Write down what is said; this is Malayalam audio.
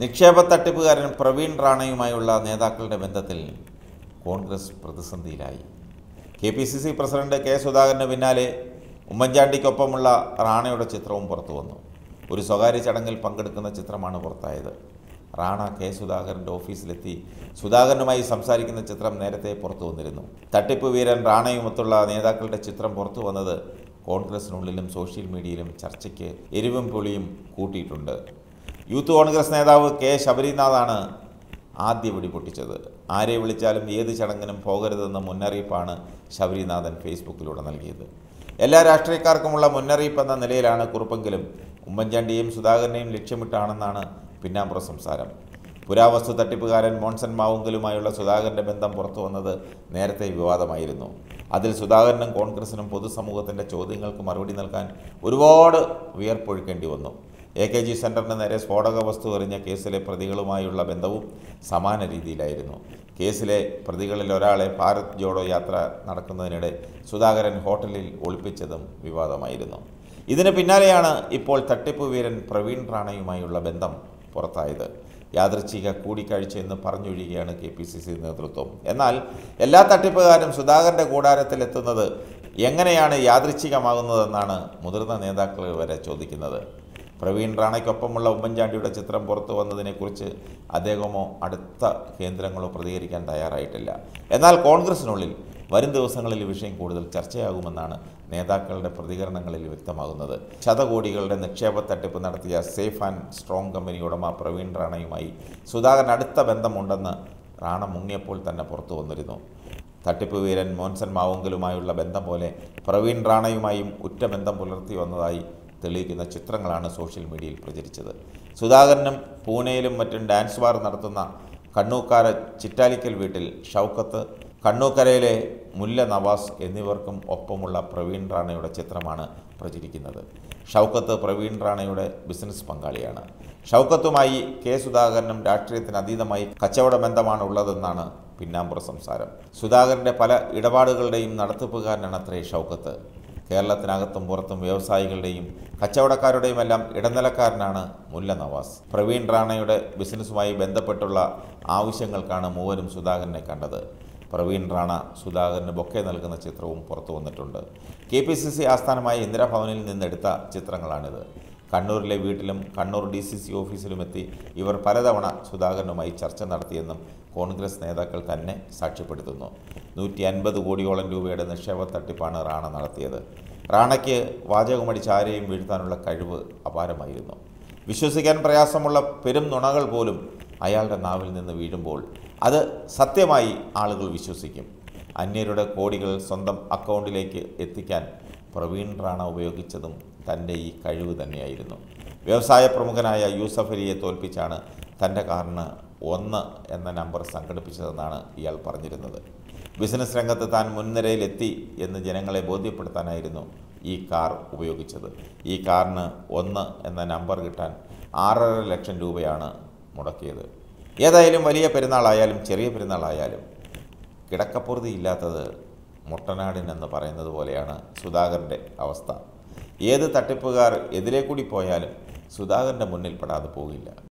നിക്ഷേപ തട്ടിപ്പുകാരൻ പ്രവീൺ റാണയുമായുള്ള നേതാക്കളുടെ ബന്ധത്തിൽ കോൺഗ്രസ് പ്രതിസന്ധിയിലായി K P C C president K സുധാകരന് പിന്നാലെ ഉമ്മൻചാണ്ടിക്കൊപ്പമുള്ള റാണയുടെ ചിത്രവും പുറത്തു വന്നു ഒരു സ്വകാര്യ ചടങ്ങിൽ പങ്കെടുക്കുന്ന ചിത്രമാണ് പുറത്തായത് റാണ കെ സുധാകരൻ്റെ ഓഫീസിലെത്തി സുധാകരനുമായി സംസാരിക്കുന്ന ചിത്രം നേരത്തെ പുറത്തു വന്നിരുന്നു തട്ടിപ്പ് വീരൻ റാണയുമൊത്തുള്ള നേതാക്കളുടെ ചിത്രം പുറത്തു വന്നത് കോൺഗ്രസിനുള്ളിലും സോഷ്യൽ മീഡിയയിലും ചർച്ചയ്ക്ക് എരിവും പുളിയും കൂട്ടിയിട്ടുണ്ട് യൂത്ത് കോൺഗ്രസ് നേതാവ് കെ ശബരിനാഥാണ് ആദ്യ വെടി പൊട്ടിച്ചത് ആരെ വിളിച്ചാലും ഏത് ചടങ്ങിനും പോകരുതെന്ന മുന്നറിയിപ്പാണ് ശബരിനാഥൻ ഫേസ്ബുക്കിലൂടെ നൽകിയത് എല്ലാ രാഷ്ട്രീയക്കാർക്കുമുള്ള മുന്നറിയിപ്പ് എന്ന നിലയിലാണ് കുറിപ്പെങ്കിലും ഉമ്മൻചാണ്ടിയെയും സുധാകരനെയും ലക്ഷ്യമിട്ടാണെന്നാണ് പിന്നാമ്പുറ സംസാരം പുരാവസ്തു തട്ടിപ്പുകാരൻ മോൺസൺ മാവുങ്കലുമായുള്ള സുധാകരൻ്റെ ബന്ധം പുറത്തു വന്നത് നേരത്തെ വിവാദമായിരുന്നു അതിൽ സുധാകരനും കോൺഗ്രസിനും പൊതുസമൂഹത്തിൻ്റെ ചോദ്യങ്ങൾക്ക് മറുപടി നൽകാൻ ഒരുപാട് വിയർപ്പൊഴുക്കേണ്ടി വന്നു എ കെ ജി സെൻറ്ററിന് നേരെ സ്ഫോടക വസ്തു എറിഞ്ഞ കേസിലെ പ്രതികളുമായുള്ള ബന്ധവും സമാന രീതിയിലായിരുന്നു കേസിലെ പ്രതികളിൽ ഒരാളെ ഭാരത് ജോഡോ യാത്ര നടക്കുന്നതിനിടെ സുധാകരൻ ഹോട്ടലിൽ ഒളിപ്പിച്ചതും വിവാദമായിരുന്നു ഇതിന് പിന്നാലെയാണ് ഇപ്പോൾ തട്ടിപ്പ് വീരൻ പ്രവീൺ റാണയുമായുള്ള ബന്ധം പുറത്തായത് യാദൃച്ഛിക കൂടിക്കാഴ്ച എന്ന് പറഞ്ഞൊഴിയുകയാണ് കെ പി സി സി നേതൃത്വം എന്നാൽ എല്ലാ തട്ടിപ്പുകാരും സുധാകരൻ്റെ കൂടാരത്തിലെത്തുന്നത് എങ്ങനെയാണ് യാദൃച്ഛികമാകുന്നതെന്നാണ് മുതിർന്ന നേതാക്കൾ വരെ ചോദിക്കുന്നത് പ്രവീൺ റാണയ്ക്കൊപ്പമുള്ള ഉമ്മൻചാണ്ടിയുടെ ചിത്രം പുറത്തു വന്നതിനെക്കുറിച്ച് അദ്ദേഹമോ അടുത്ത കേന്ദ്രങ്ങളോ പ്രതികരിക്കാൻ തയ്യാറായിട്ടില്ല എന്നാൽ കോൺഗ്രസിനുള്ളിൽ വരും ദിവസങ്ങളിൽ ഈ വിഷയം കൂടുതൽ ചർച്ചയാകുമെന്നാണ് നേതാക്കളുടെ പ്രതികരണങ്ങളിൽ വ്യക്തമാകുന്നത് ശതകോടികളുടെ നിക്ഷേപ തട്ടിപ്പ് നടത്തിയ സേഫ് ആൻഡ് സ്ട്രോങ് കമ്പനി ഉടമ പ്രവീൺ റാണയുമായി സുധാകരൻ അടുത്ത ബന്ധമുണ്ടെന്ന് റാണ മുങ്ങിയപ്പോൾ തന്നെ പുറത്തു വന്നിരുന്നു തട്ടിപ്പ് വീരൻ മോൻസൺ മാവുങ്കലുമായുള്ള ബന്ധം പോലെ പ്രവീൺ റാണയുമായും ഉറ്റ ബന്ധം പുലർത്തി വന്നതായി തെളിയിക്കുന്ന ചിത്രങ്ങളാണ് സോഷ്യൽ മീഡിയയിൽ പ്രചരിച്ചത് സുധാകരനും പൂനെയിലും മറ്റും ഡാൻസ് ബാർ നടത്തുന്ന കണ്ണൂക്കാര ചിറ്റാലിക്കൽ വീട്ടിൽ ഷൗക്കത്ത് കണ്ണൂക്കരയിലെ മുല്ല നവാസ് എന്നിവർക്കും ഒപ്പമുള്ള പ്രവീൺ റാണയുടെ ചിത്രമാണ് പ്രചരിക്കുന്നത് ഷൗക്കത്ത് പ്രവീൺ റാണയുടെ ബിസിനസ് പങ്കാളിയാണ് ഷൗക്കത്തുമായി കെ സുധാകരനും രാഷ്ട്രീയത്തിന് അതീതമായി കച്ചവട ബന്ധമാണ് ഉള്ളതെന്നാണ് പിന്നാമ്പുറ സംസാരം സുധാകരൻ്റെ പല ഇടപാടുകളുടെയും നടത്തിപ്പുകാരനാണ് അത്രേ ഷൗക്കത്ത് കേരളത്തിനകത്തും പുറത്തും വ്യവസായികളുടെയും കച്ചവടക്കാരുടെയും എല്ലാം ഇടനിലക്കാരനാണ് മുല്ല നവാസ് പ്രവീൺ റാണയുടെ ബിസിനസ്സുമായി ബന്ധപ്പെട്ടുള്ള ആവശ്യങ്ങൾക്കാണ് മൂവരും സുധാകരനെ കണ്ടത് പ്രവീൺ റാണ സുധാകരന് ബൊക്കെ നൽകുന്ന ചിത്രവും പുറത്തു വന്നിട്ടുണ്ട് കെ പി സി സി ആസ്ഥാനമായ ഇന്ദിരാഭവനിൽ നിന്നെടുത്ത ചിത്രങ്ങളാണിത് കണ്ണൂരിലെ വീട്ടിലും കണ്ണൂർ ഡി സി സി ഓഫീസിലുമെത്തി ഇവർ പലതവണ സുധാകരനുമായി ചർച്ച നടത്തിയെന്നും കോൺഗ്രസ് നേതാക്കൾ തന്നെ സാക്ഷ്യപ്പെടുത്തുന്നു നൂറ്റി അൻപത് കോടിയോളം രൂപയുടെ നിക്ഷേപ തട്ടിപ്പാണ് റാണ നടത്തിയത് റാണയ്ക്ക് വാചകമടിച്ച് ആരെയും വീഴ്ത്താനുള്ള കഴിവ് അപാരമായിരുന്നു വിശ്വസിക്കാൻ പ്രയാസമുള്ള പെരും നുണകൾ പോലും അയാളുടെ നാവിൽ നിന്ന് വീഴുമ്പോൾ അത് സത്യമായി ആളുകൾ വിശ്വസിക്കും അന്യരുടെ കോടികൾ സ്വന്തം അക്കൗണ്ടിലേക്ക് എത്തിക്കാൻ പ്രവീൺ റാണ ഉപയോഗിച്ചതും തൻ്റെ ഈ കഴിവ് തന്നെയായിരുന്നു വ്യവസായ പ്രമുഖനായ യൂസഫ് അലിയെ തോൽപ്പിച്ചാണ് തൻ്റെ കാറിന് ഒന്ന് എന്ന നമ്പർ സംഘടിപ്പിച്ചതെന്നാണ് ഇയാൾ പറഞ്ഞിരുന്നത് ബിസിനസ് രംഗത്ത് താൻ മുൻനിരയിലെത്തി എന്ന് ജനങ്ങളെ ബോധ്യപ്പെടുത്താനായിരുന്നു ഈ കാർ ഉപയോഗിച്ചത് ഈ കാറിന് ഒന്ന് എന്ന നമ്പർ കിട്ടാൻ ആറര ലക്ഷം രൂപയാണ് മുടക്കിയത് ഏതായാലും വലിയ പെരുന്നാളായാലും ചെറിയ പെരുന്നാളായാലും കിടക്കപ്പുറതി ഇല്ലാത്തത് മുട്ടനാടിനെന്ന് പറയുന്നത് പോലെയാണ് സുധാകരൻ്റെ അവസ്ഥ ഏത് തട്ടിപ്പുകാർ എതിരെ കൂടി പോയാലും സുധാകരൻ്റെ മുന്നിൽ പെടാതെ പോകില്ല